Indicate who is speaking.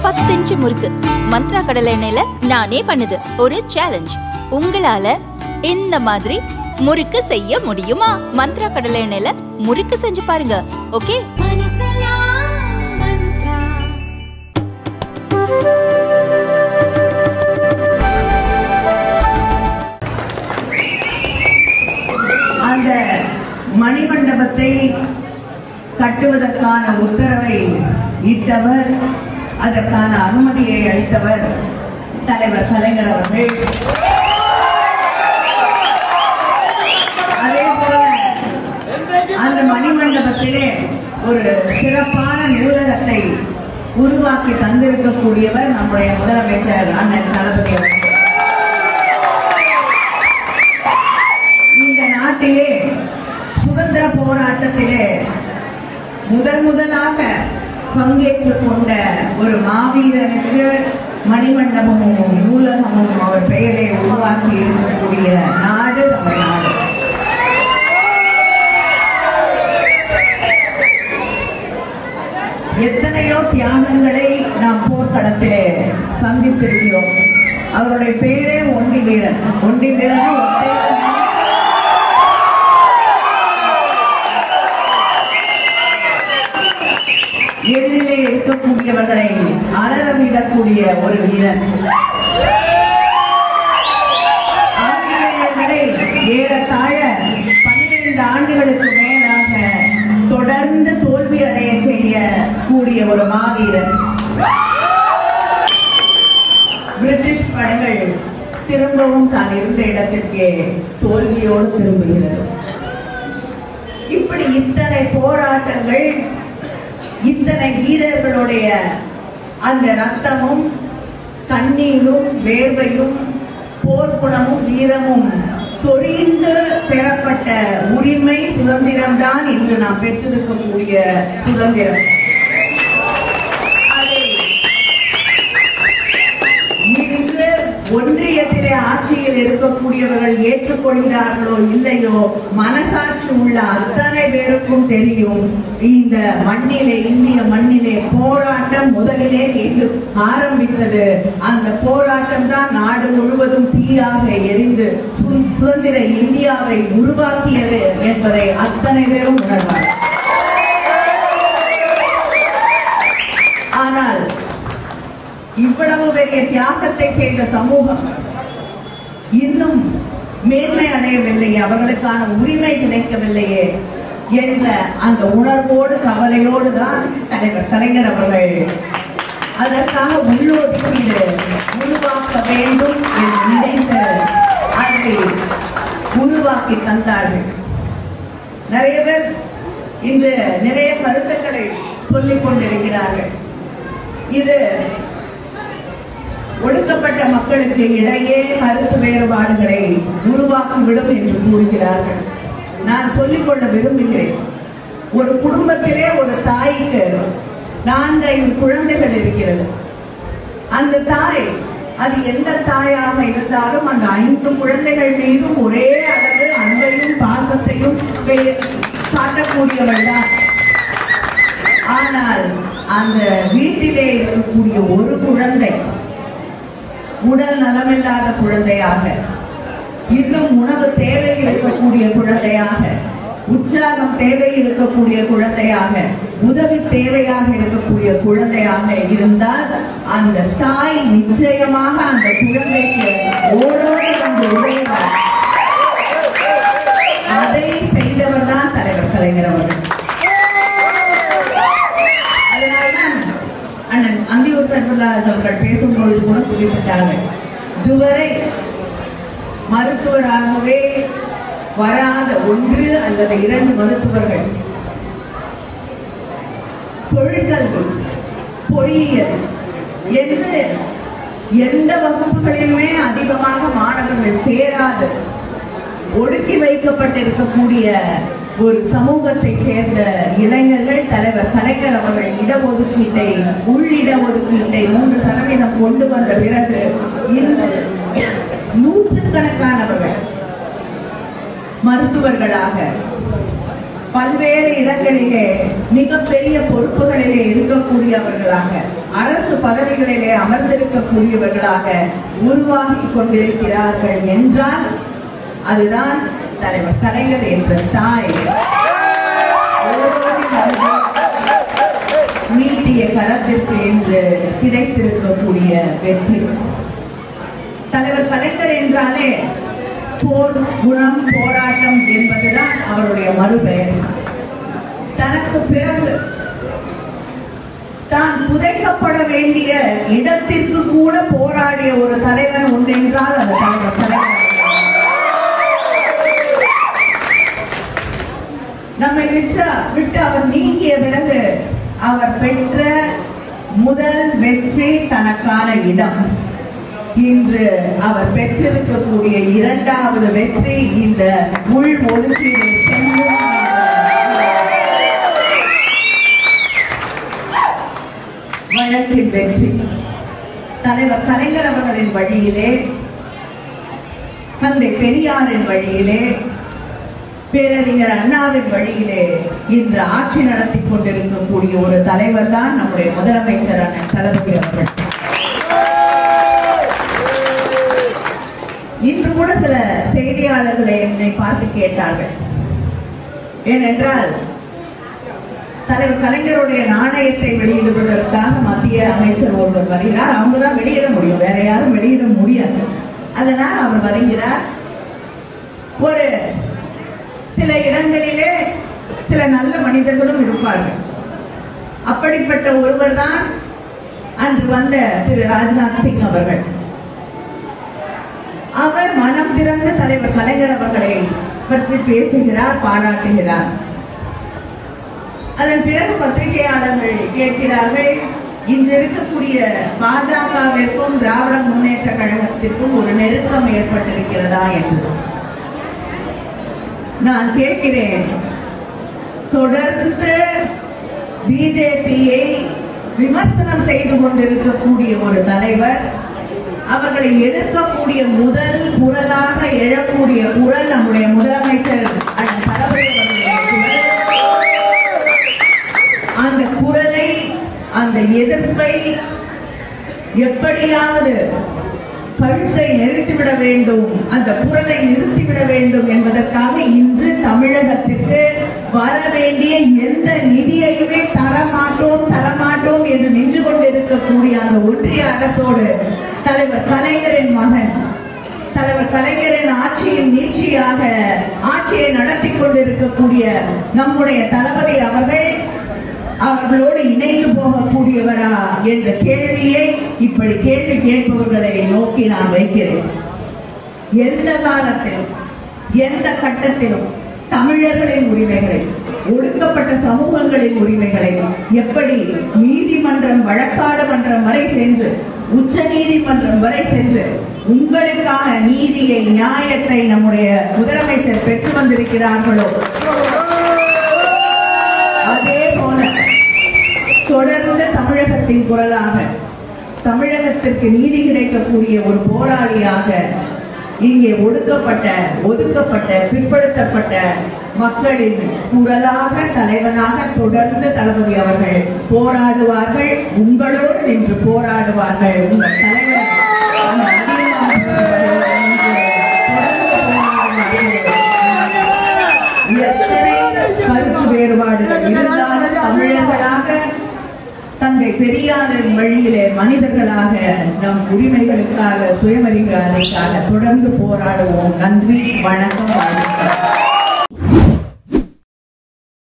Speaker 1: பத்து இன்ச்சு முறுக்கு மந்த்ரா கடலை எண்ணெயில நானே பண்ணுது ஒரு சேலஞ்ச் உங்களால இந்த மாதிரி முறுக்கு செய்ய முடியுமா மந்த்ரா கடலை எண்ணெயில முறுக்கு செஞ்சு பாருங்க ஓகே
Speaker 2: அந்த மணிமண்டபத்தை கட்டுவதற்கான உத்தரவை இட்டவர் அதற்கான அனுமதியை அளித்தவர் தலைவர் கலைஞர் அவர்கள் அதே போல அந்த மணிமண்டபத்திலே ஒரு சிறப்பான நூலகத்தை உருவாக்கி தந்திருக்கக்கூடியவர் நம்முடைய முதலமைச்சர் அண்ணன் தளபதி அவர்கள் இந்த நாட்டிலே சுதந்திர போராட்டத்திலே முதன் முதலாக பங்கேற்றுக் கொண்ட ஒரு மாவீரனுக்கு மணிமண்டபமும் நூலகமும் அவர் பெயரை உருவாக்கி இருக்கக்கூடிய நாடு தமிழ்நாடு எத்தனையோ தியாகங்களை நாம் போர்க்களத்திலே சந்தித்திருக்கிறோம் அவருடைய பேரே ஒண்டி வீரன் ஒண்டி வீரன் ஒற்றை எதிரிலே இருக்கக்கூடியவர்களை அலறவிடக்கூடிய ஒரு வீரன் ஆங்கிலேயர்களை ஏறத்தாழ பன்னிரண்டு ஆண்டுகளுக்கு மேலாக தொடர்ந்து தோல்வி அடைய செய்ய கூடிய ஒரு மாவீரன் பிரிட்டிஷ் படைகள் திரும்பவும் தான் இருந்த இடத்திற்கே தோல்வியோடு திரும்புகிறது இப்படி இத்தனை போராட்டங்கள் இத்தனை வீரர்களுடைய அந்த ரத்தமும் கண்ணீரும் வேர்வையும் போர்க்குணமும் வீரமும் சொரிந்து பெறப்பட்ட உரிமை சுதந்திரம்தான் இன்று நாம் பெற்றிருக்கக்கூடிய சுதந்திரம் அதை இன்று ஒன்றியத்திலே ஆட்சியில் இருக்கக்கூடியவர்கள் ஏற்றுக்கொள்கிறார்களோ இல்லையோ மனசாட்சி உள்ள அத்தனை பேருக்கும் தெரியும் இந்த மண்ணிலே இந்திய மண்ணிலே போராட்டம் முதலிலே எங்கு ஆரம்பித்தது அந்த போராட்டம் தான் நாடு முழுவதும் தீயாக எரிந்து சு- சுதந்திர இந்தியாவை உருவாக்கியது என்பதை அத்தனை பேரும் உணர்வார்கள் ஆனால் இவ்வளவு பெரிய தியாகத்தை செய்த சமூகம் இன்னும் மேன்மை அடையவில்லை அவர்களுக்கான உரிமை கிடைக்கவில்லையே என்ற அந்த உணர்வோடு கவலையோடு தான் தலைவர் கலைஞர் அவர்கள் அதற்காக உள்ளொதுக்கீடு உருவாக்க வேண்டும் என்று நினைத்து அதை உருவாக்கி தந்தார்கள் நிறைய பேர் இன்று நிறைய கருத்துக்களை சொல்லிக் கொண்டிருக்கிறார்கள் இது ஒடுக்கப்பட்ட மக்களுக்கு இடையே கருத்து வேறுபாடுகளை உருவாக்கிவிடும் என்று கூறுகிறார்கள் நான் சொல்லிக்கொள்ள விரும்புகிறேன் ஒரு குடும்பத்திலே ஒரு தாய்க்கு நான்கு ஐந்து குழந்தைகள் இருக்கிறது அந்த தாய் அது எந்த தாயாக இருந்தாலும் அந்த ஐந்து குழந்தைகள் மீதும் ஒரே அளவு அன்பையும் பாசத்தையும் பெ- காட்டக்கூடியவள் தான் ஆனால் அந்த வீட்டிலே இருக்கக்கூடிய ஒரு குழந்தை உடல் நலமில்லாத குழந்தையாக இன்னும் உணவு தேவை இருக்கக்கூடிய குழந்தையாக உற்சாகம் தேவை இருக்கக்கூடிய குழந்தையாக உதவி தேவையாக இருக்கக்கூடிய குழந்தையாக இருந்தால் அந்த தாய் நிச்சயமாக அந்த குழந்தைக்கு ஓடோடி வந்து உதவுவார் அதை செய்தவர் தான் தலைவர் கலைஞர் அவர்கள் அதனால்தான் அண்ணன் அந்தியூர் சர்வதாஸ் அவர்கள் பேசும்பொழுது கூட குறிப்பிட்டார்கள் இதுவரை மருத்துவராகவே வராத ஒன்று அல்லது இரண்டு மருத்துவர்கள் தொழிற்கல்வி பொறியியல் என்று எந்த வகுப்புகளிலுமே அதிகமாக மாணவர்கள் சேராது ஒடுக்கி வைக்கப்பட்டிருக்கக்கூடிய ஒரு சமூகத்தை சேர்ந்த இளைஞர்கள் தலைவர் கலைஞர் அவர்கள் இடஒதுக்கீட்டை உள் இடஒதுக்கீட்டை மூன்று சதவீதம் கொண்டு வந்த பிறகு இன்று நூற்றுக்கணக்கானவர்கள் மருத்துவர்களாக பல்வேறு இடங்களிலே மிகப்பெரிய பொறுப்புகளிலே இருக்கக்கூடியவர்களாக அரசு பதவி பதவிகளிலே அமர்ந்திருக்கக்கூடியவர்களாக உருவாகி கொண்டிருக்கிறார்கள் என்றால் அதுதான் தலைவர் கலைஞர் என்ற தாய் ஓடோடி வந்து நீட்டிய கரத்திற்கு என்று கிடைத்திருக்கக்கூடிய வெற்றி தலைவர் கலைஞர் என்றாலே போர் குணம் போராட்டம் என்பதுதான் அவருடைய மறுபெயர் தனக்கு பிறகு தான் புதைக்கப்பட வேண்டிய இடத்திற்கு கூட போராடிய ஒரு தலைவன் உண்டென்றால் அந்த தலைவர் கலைஞர் நம்மை விட்டு விட்டு அவர் நீங்கிய பிறகு அவர் பெற்ற முதல் வெற்றி தனக்கான இடம் இன்று அவர் பெற்றிருக்கக்கூடிய இரண்டாவது வெற்றி இந்த உள் ஒதுக்கீடு செல்லும் வழக்கின் வெற்றி தலைவர் கலைஞர் அவர்களின் வழியிலே தந்தை பெரியாரின் வழியிலே பேரறிஞர் அண்ணாவின் வழியிலே இன்று ஆட்சி நடத்தி கொண்டிருக்கக்கூடிய ஒரு தலைவர் தான் நம்முடைய முதலமைச்சர் அண்ணன் தளபதி அவர்கள் இன்று கூட சில செய்தியாளர்களை என்னை பார்த்து கேட்டார்கள் ஏனென்றால் தலைவர் கலைஞருடைய நாணயத்தை வெளியிடுவதற்காக மத்திய அமைச்சர் ஒருவர் வருகிறார் அவங்க தான் வெளியிட முடியும் வேற யாரும் வெளியிட முடியாது அதனால் அவர் வருகிறார் ஒரு சில இடங்களிலே சில நல்ல மனிதர்களும் இருப்பார்கள் அப்படிப்பட்ட ஒருவர் தான் அன்று வந்த திரு ராஜ்நாத் சிங் அவர்கள் அவர் மனம் திறந்த தலைவர் கலைஞர் அவர்களை பற்றி பேசுகிறார் பாராட்டுகிறார் அதன் பிறகு பத்திரிகையாளர்கள் கேட்கிறார்கள் இன்று இருக்கக்கூடிய பாஜகவிற்கும் திராவிட முன்னேற்ற கழகத்திற்கும் ஒரு நெருக்கம் ஏற்பட்டிருக்கிறதா என்று நான் கேட்கிறேன் தொடர்ந்து பிஜேபியை விமர்சனம் செய்து கொண்டிருக்கக்கூடிய ஒரு தலைவர் அவர்களை எதிர்க்கக்கூடிய முதல் குரலாக எழக்கூடிய குரல் நம்முடைய முதலமைச்சர் அண்ணன் தளபதி அவர்களுடைய குரல் அந்த குரலை அந்த எதிர்ப்பை எப்படியாவது கழுத்தை நிறுத்திவிட வேண்டும் அந்த குரலை நிறுத்திவிட வேண்டும் என்பதற்காக இன்று தமிழகத்திற்கு வர வேண்டிய எந்த நிதியையுமே தரமாட்டோம் தரமாட்டோம் என்று நின்று கொண்டிருக்கக்கூடிய அந்த ஒன்றிய அரசோடு தலைவர் கலைஞரின் மகன் தலைவர் கலைஞரின் ஆட்சியின் நீட்சியாக ஆட்சியை நடத்தி கொண்டிருக்கக்கூடிய நம்முடைய தளபதி அவர்கள் அவர்களோடு இணைந்து போகக்கூடியவரா என்ற கேள்வியை இப்படி கேள்வி கேட்பவர்களை நோக்கி நான் வைக்கிறேன் எந்த காலத்திலும் எந்த கட்டத்திலும் தமிழர்களின் உரிமைகளை ஒடுக்கப்பட்ட சமூகங்களின் உரிமைகளை எப்படி நீதிமன்றம் வழக்காடு மன்றம் வரை சென்று உச்ச நீதிமன்றம் வரை சென்று உங்களுக்கான நீதியை நியாயத்தை நம்முடைய முதலமைச்சர் பெற்று வந்திருக்கிறார்களோ அதே போல தொடர்ந்து தமிழகத்தின் குரலாக தமிழகத்திற்கு நீதி கிடைக்கக்கூடிய ஒரு போராளியாக இங்கே ஒடுக்கப்பட்ட ஒதுக்கப்பட்ட பிற்படுத்தப்பட்ட மக்களின் குரலாக தலைவனாக தொடர்ந்து தளபதி அவர்கள் போராடுவார்கள் உங்களோடு நின்று போராடுவார்கள் உங்கள் தலைவர் அந்த அதிகமாக தொடர்ந்து போராடுவார்கள். எத்தனை கருத்து வேறுபாடுகள் இருந்தாலும் தமிழர்களாக தந்தை பெரியாரின் வழியிலே மனிதர்களாக நம் உரிமைகளுக்காக சுயமரியாதைக்காக தொடர்ந்து போராடுவோம் நன்றி வணக்கம் வாழ்த்துக்கள்